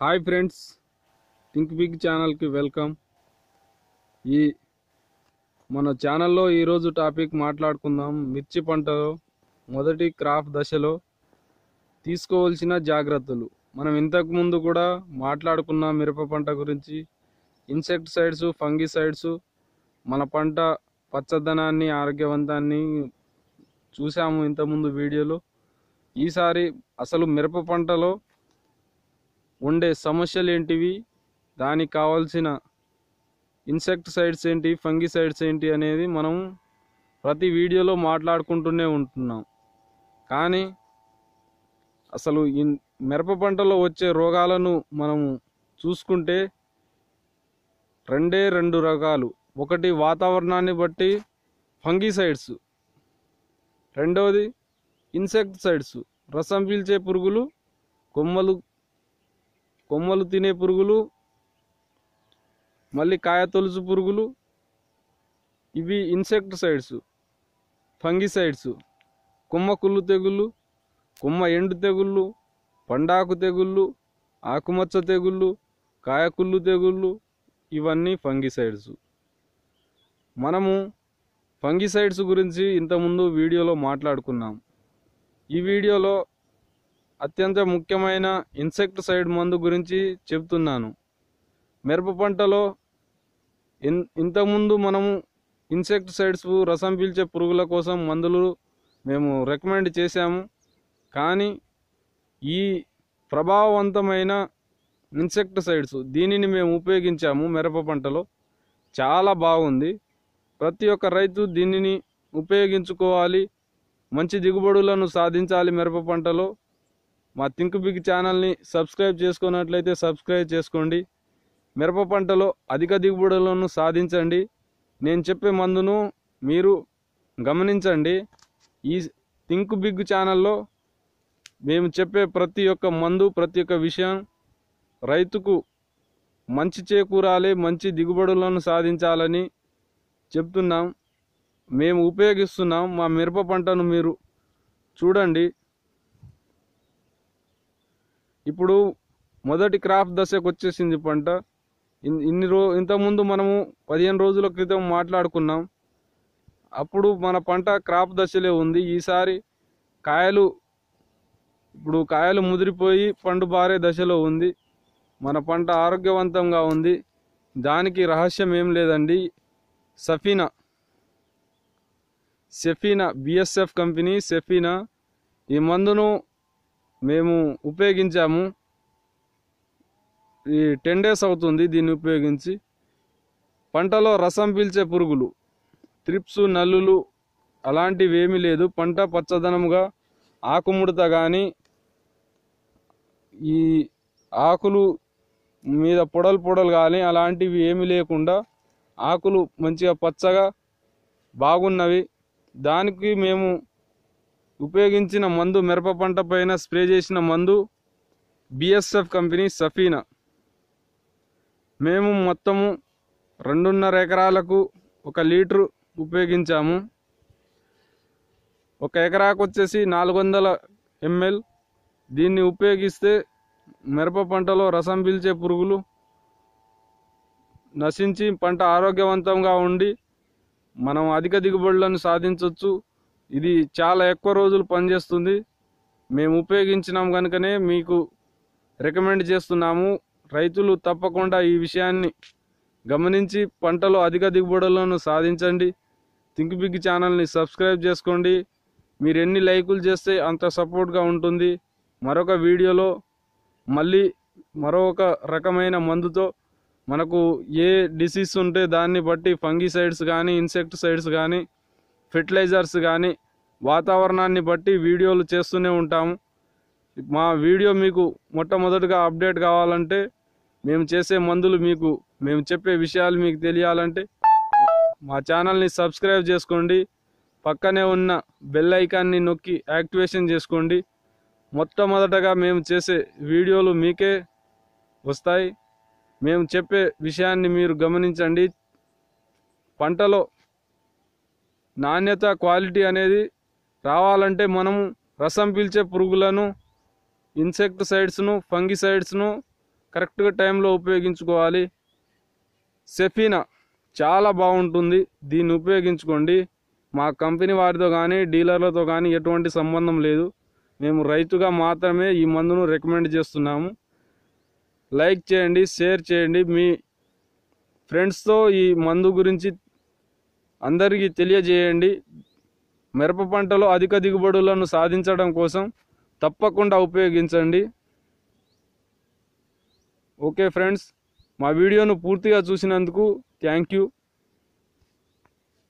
hi friends think big ఛానల్కి welcome ఈ మన ఛానల్లో ఈరోజు టాపిక్ మాట్లాడుకుందాం మిర్చి పంటలో మొదటి క్రాప్ దశలో తీసుకోవాల్సిన జాగ్రత్తలు మనం ఇంతకు ముందు కూడా మాట్లాడుకున్నాం మిరప పంట గురించి ఇన్సెక్టిసైడ్స్ ఫంగిసైడ్స్ మన పంట పచ్చదనాన్ని ఆరోగ్యవంతాన్ని చూసాము ఇంతకుముందు వీడియోలో ఈసారి అసలు మిరప పంటలో ఉండే సమస్యలు ఏంటివి దానికి కావాల్సిన ఇన్సెక్టిసైడ్స్ ఏంటి ఫంగిసైడ్స్ ఏంటి అనేది మనం ప్రతి వీడియోలో మాట్లాడుకుంటూనే ఉంటున్నాం కానీ అసలు ఈ మిరప పంటలో వచ్చే రోగాలను మనము చూసుకుంటే రెండే రెండు రకాలు ఒకటి వాతావరణాన్ని బట్టి ఫంగిసైడ్స్ రెండవది ఇన్సెక్టిసైడ్స్ రసం పీల్చే పురుగులు కొమ్మలు కొమ్మలు తినే పురుగులు మళ్ళీ కాయ తొలుచు పురుగులు ఇవి ఇన్సెక్టిసైడ్స్ ఫంగిసైడ్స్ కొమ్మ కుళ్ళు తెగుళ్ళు కొమ్మ ఎండు తెగుళ్ళు పండాకు తెగుళ్ళు ఆకుమచ్చ తెగుళ్ళు కాయకుళ్ళు తెగుళ్ళు ఇవన్నీ ఫంగిసైడ్స్ మనము ఫంగిసైడ్స్ గురించి ఇంతకుముందు వీడియోలో మాట్లాడుకున్నాం ఈ వీడియోలో అత్యంత ముఖ్యమైన ఇన్సెక్టిసైడ్ మందు గురించి చెప్తున్నాను మిరప పంటలో ఇన్ ఇంతకుముందు మనము ఇన్సెక్టిసైడ్స్ రసం పీల్చే పురుగుల కోసం మందులు మేము రికమెండ్ చేశాము కానీ ఈ ప్రభావవంతమైన ఇన్సెక్టిసైడ్స్ దీనిని మేము ఉపయోగించాము మిరప పంటలో చాలా బాగుంది ప్రతి ఒక్క రైతు దీనిని ఉపయోగించుకోవాలి మంచి దిగుబడులను సాధించాలి మిరప పంటలో మా థింక్ బిగ్ ఛానల్ని సబ్స్క్రైబ్ చేసుకున్నట్లయితే సబ్స్క్రైబ్ చేసుకోండి మిరప పంటలో అధిక దిగుబడులను సాధించండి నేను చెప్పే మందును మీరు గమనించండి ఈ థింక్ బిగ్ ఛానల్లో మేము చెప్పే ప్రతి ఒక్క మందు ప్రతి ఒక్క విషయం రైతుకు మంచి చేకూరాలి మంచి దిగుబడులను సాధించాలని చెప్తున్నాం మేము ఉపయోగిస్తున్నాం మా మిరప పంటను మీరు చూడండి ఇప్పుడు మొదటి క్రాప్ దశకు వచ్చేసింది పంట ఇన్- ఇన్ని రో ఇంతకుముందు మనము పదిహేను రోజుల క్రితం మాట్లాడుకున్నాం అప్పుడు మన పంట క్రాప్ దశలే ఉంది ఈసారి కాయలు ఇప్పుడు కాయలు ముదిరిపోయి పండు బారే దశలో ఉంది మన పంట ఆరోగ్యవంతంగా ఉంది దానికి రహస్యం ఏం లేదండి Safina Sefina BSF company Sefina ఈ మందును మేము ఉపయోగించాము ఈ టెన్ డేస్ అవుతుంది దీన్ని ఉపయోగించి పంటలో రసం పీల్చే పురుగులు త్రిప్స్ నల్లులు అలాంటివి ఏమీ లేదు పంట పచ్చదనముగా ఆకుముడత కానీ ఈ ఆకులు మీద పొడలు పొడలు కానీ అలాంటివి ఏమీ లేకుండా ఆకులు మంచిగా పచ్చగా బాగున్నవి దానికి మేము ఉపయోగించిన మందు మిరప పంట పైన స్ప్రే చేసిన మందు బిఎస్ఎఫ్ కంపెనీ సఫీనా మేము మొత్తము రెండున్నర ఎకరాలకు ఒక లీటరు ఉపయోగించాము ఒక ఎకరాకు వచ్చేసి నాలుగు వందల ఎంఎల్ దీన్ని ఉపయోగిస్తే మిరప పంటలో రసం పీల్చే పురుగులు నశించి పంట ఆరోగ్యవంతంగా ఉండి మనం అధిక దిగుబడులను సాధించవచ్చు ఇది చాలా ఎక్కువ రోజులు పనిచేస్తుంది మేము ఉపయోగించినాం కనుకనే మీకు రికమెండ్ చేస్తున్నాము రైతులు తప్పకుండా ఈ విషయాన్ని గమనించి పంటలో అధిక దిగుబడులను సాధించండి థింక్ బిగ్ ఛానల్ని సబ్స్క్రైబ్ చేసుకోండి మీరు ఎన్ని లైకులు చేస్తే అంత సపోర్ట్గా ఉంటుంది మరొక వీడియోలో మళ్ళీ మరొక రకమైన మందుతో మనకు ఏ డిసీజ్ ఉంటే దాన్ని బట్టి ఫంగిసైడ్స్ కానీ ఇన్సెక్టిసైడ్స్ కానీ ఫెర్టిలైజర్స్ కానీ వాతావరణాన్ని బట్టి వీడియోలు చేస్తూనే ఉంటాము మా వీడియో మీకు మొట్టమొదటిగా అప్డేట్ కావాలంటే మేము చేసే మందులు మీకు మేము చెప్పే విషయాలు మీకు తెలియాలంటే మా ఛానల్ని సబ్స్క్రైబ్ చేసుకోండి పక్కనే ఉన్న బెల్ ఐకాన్ని నొక్కి యాక్టివేషన్ చేసుకోండి మొట్టమొదటగా మేము చేసే వీడియోలు మీకే వస్తాయి మేము చెప్పే విషయాన్ని మీరు గమనించండి పంటలో నాణ్యత క్వాలిటీ అనేది రావాలంటే మనము రసం పీల్చే పురుగులను ఇన్సెక్టిసైడ్స్ను ఫంగిసైడ్స్ను కరెక్ట్గా టైంలో ఉపయోగించుకోవాలి సెఫీనా చాలా బాగుంటుంది దీన్ని ఉపయోగించుకోండి మా కంపెనీ వారితో కానీ డీలర్లతో కానీ ఎటువంటి సంబంధం లేదు మేము రైతుగా మాత్రమే ఈ మందును రికమెండ్ చేస్తున్నాము లైక్ చేయండి షేర్ చేయండి మీ ఫ్రెండ్స్తో ఈ మందు గురించి అందరికీ తెలియజేయండి మిరప పంటలో అధిక దిగుబడులను సాధించడం కోసం తప్పకుండా ఉపయోగించండి ఓకే ఫ్రెండ్స్ మా వీడియోను పూర్తిగా చూసినందుకు థ్యాంక్ యూ